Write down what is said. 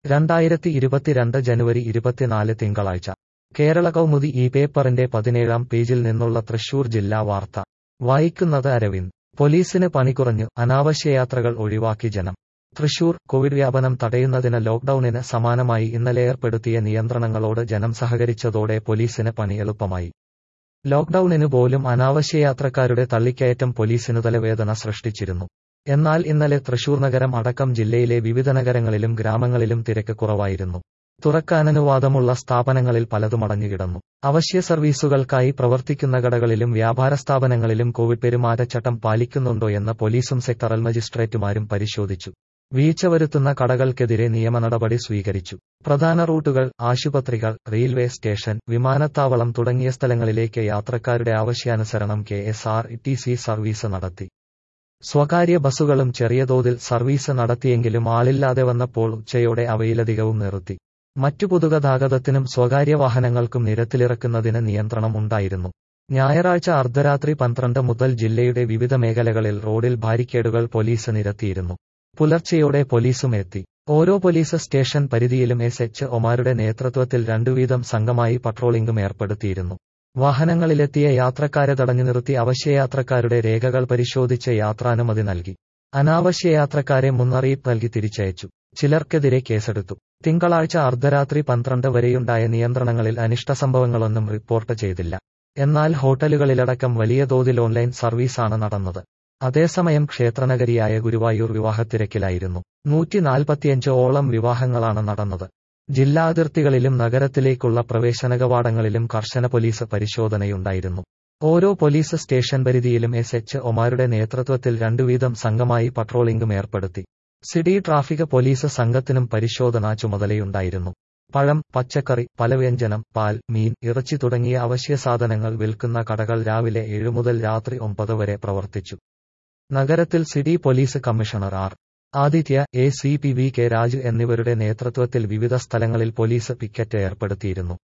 രണ്ടായിരത്തി ഇരുപത്തിരണ്ട് ജനുവരി ഇരുപത്തിനാല് തിങ്കളാഴ്ച കേരള കൗമുദി ഈ പേപ്പറിന്റെ പതിനേഴാം പേജിൽ നിന്നുള്ള തൃശൂർ ജില്ലാ വാർത്ത വായിക്കുന്നത് അരവിന്ദ് പോലീസിന് പണികുറഞ്ഞു അനാവശ്യയാത്രകൾ ഒഴിവാക്കി ജനം തൃശൂർ കോവിഡ് വ്യാപനം തടയുന്നതിന് ലോക്ഡൌണിന് സമാനമായി ഇന്നലെ ഏർപ്പെടുത്തിയ നിയന്ത്രണങ്ങളോട് ജനം സഹകരിച്ചതോടെ പോലീസിന് പണി എളുപ്പമായി ലോക്ഡൌണിന് പോലും അനാവശ്യയാത്രക്കാരുടെ തള്ളിക്കയറ്റം പോലീസിനു തലവേദന സൃഷ്ടിച്ചിരുന്നു എന്നാൽ ഇന്നലെ തൃശൂർ നഗരം അടക്കം ജില്ലയിലെ വിവിധ നഗരങ്ങളിലും ഗ്രാമങ്ങളിലും തിരക്ക് കുറവായിരുന്നു തുറക്കാനനുവാദമുള്ള സ്ഥാപനങ്ങളിൽ പലതും അടഞ്ഞുകിടന്നു അവശ്യ സർവീസുകൾക്കായി പ്രവർത്തിക്കുന്ന കടകളിലും വ്യാപാര സ്ഥാപനങ്ങളിലും കോവിഡ് പെരുമാറ്റച്ചട്ടം പാലിക്കുന്നുണ്ടോയെന്ന് പോലീസും സെക്ടറൽ മജിസ്ട്രേറ്റുമാരും പരിശോധിച്ചു വീഴ്ച വരുത്തുന്ന കടകൾക്കെതിരെ നിയമ നടപടി സ്വീകരിച്ചു പ്രധാന റൂട്ടുകൾ ആശുപത്രികൾ റെയിൽവേ സ്റ്റേഷൻ വിമാനത്താവളം തുടങ്ങിയ സ്ഥലങ്ങളിലേക്ക് യാത്രക്കാരുടെ ആവശ്യാനുസരണം K S R T C service നടത്തി സ്വകാര്യ ബസ്സുകളും ചെറിയ തോതിൽ സർവീസ് നടത്തിയെങ്കിലും ആളില്ലാതെ വന്നപ്പോൾ ഉച്ചയോടെ അവയിലധികവും നിർത്തി മറ്റു പൊതുഗതാഗതത്തിനും സ്വകാര്യ വാഹനങ്ങൾക്കും നിരത്തിലിറക്കുന്നതിന് നിയന്ത്രണം ഉണ്ടായിരുന്നു ഞായറാഴ്ച അർദ്ധരാത്രി പന്ത്രണ്ട് മുതൽ ജില്ലയുടെ വിവിധ മേഖലകളിൽ റോഡിൽ ബാരിക്കേഡുകൾ പോലീസ് നിരത്തിയിരുന്നു പുലർച്ചെയോടെ പോലീസും എത്തി ഓരോ പോലീസ് സ്റ്റേഷൻ പരിധിയിലും എസ് എച്ച് ഒമാരുടെ നേതൃത്വത്തിൽ രണ്ടുവീതം സംഘമായി പട്രോളിംഗും ഏർപ്പെടുത്തിയിരുന്നു വാഹനങ്ങളിലെത്തിയ യാത്രക്കാരെ തടഞ്ഞു നിർത്തി അവശ്യയാത്രക്കാരുടെ രേഖകൾ പരിശോധിച്ച് യാത്രാനുമതി നൽകി അനാവശ്യയാത്രക്കാരെ മുന്നറിയിപ്പ് നൽകി തിരിച്ചയച്ചു ചിലർക്കെതിരെ കേസെടുത്തു തിങ്കളാഴ്ച അർദ്ധരാത്രി പന്ത്രണ്ട് വരെയുണ്ടായ നിയന്ത്രണങ്ങളിൽ അനിഷ്ട സംഭവങ്ങളൊന്നും റിപ്പോർട്ട് ചെയ്തില്ല എന്നാൽ ഹോട്ടലുകളിലടക്കം വലിയ തോതിൽ ഓൺലൈൻ സർവീസാണ് നടന്നത് അതേസമയം ക്ഷേത്രനഗരിയായ ഗുരുവായൂർ വിവാഹത്തിരക്കിലായിരുന്നു നൂറ്റി നാൽപ്പത്തിയഞ്ച് ഓളം വിവാഹങ്ങളാണ് നടന്നത് ജില്ലാ അതിർത്തികളിലും നഗരത്തിലേക്കുള്ള പ്രവേശന കവാടങ്ങളിലും കർശന പോലീസ് പരിശോധനയുണ്ടായിരുന്നു ഓരോ പോലീസ് സ്റ്റേഷൻ പരിധിയിലും എസ് എച്ച് ഒമാരുടെ നേതൃത്വത്തിൽ രണ്ടുവീതം സംഘമായി പട്രോളിംഗും ഏർപ്പെടുത്തി സിറ്റി ട്രാഫിക് പോലീസ് സംഘത്തിനും പരിശോധനാ ചുമതലയുണ്ടായിരുന്നു പഴം പച്ചക്കറി പലവ്യഞ്ജനം പാൽ മീൻ ഇറച്ചി തുടങ്ങിയ അവശ്യ സാധനങ്ങൾ വിൽക്കുന്ന കടകൾ രാവിലെ ഏഴു മുതൽ രാത്രി ഒമ്പത് വരെ പ്രവർത്തിച്ചു നഗരത്തിൽ city police commissioner R Aditya A C P V K Raju എന്നിവരുടെ നേതൃത്വത്തിൽ വിവിധ സ്ഥലങ്ങളിൽ പോലീസ് പിക്കറ്റ് ഏർപ്പെടുത്തിയിരുന്നു